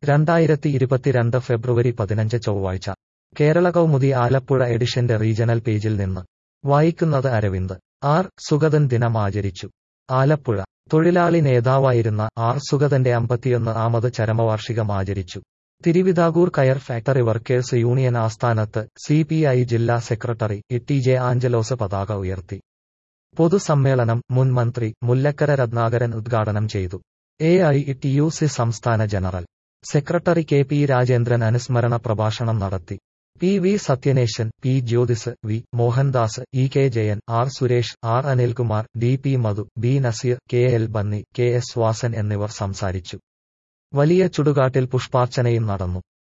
രണ്ടായിരത്തി ഇരുപത്തിരണ്ട് ഫെബ്രുവരി പതിനഞ്ച് ചൊവ്വാഴ്ച കേരള കൗമുദി ആലപ്പുഴ എഡിഷന്റെ റീജണൽ പേജിൽ നിന്ന് വായിക്കുന്നത് അരവിന്ദ് ആർ സുഗതൻ ദിനം ആചരിച്ചു ആലപ്പുഴ തൊഴിലാളി നേതാവായിരുന്ന ആർ സുഗതന്റെ അമ്പത്തിയൊന്ന് ആമത് ചരമവാർഷികം ആചരിച്ചു തിരുവിതാംകൂർ കയർ ഫാക്ടറി വർക്കേഴ്സ് യൂണിയൻ ആസ്ഥാനത്ത് സി പി ഐ ജില്ലാ സെക്രട്ടറി ടി ജെ ആഞ്ചലോസ് പതാക ഉയർത്തി പൊതുസമ്മേളനം മുൻ മന്ത്രി മുല്ലക്കര രത്നാകരൻ ഉദ്ഘാടനം ചെയ്തു A I T U C സംസ്ഥാന general secretary K P Rajendran അനുസ്മരണ പ്രഭാഷണം നടത്തി P V Sathyaneshan P Jyothis V Mohandas E K Jayan R Suresh R Anilkumar D P Madhu B Naseer K L Benny K S Vasan എന്നിവർ സംസാരിച്ചു വലിയ ചുടുകാട്ടിൽ പുഷ്പാർച്ചനയും നടന്നു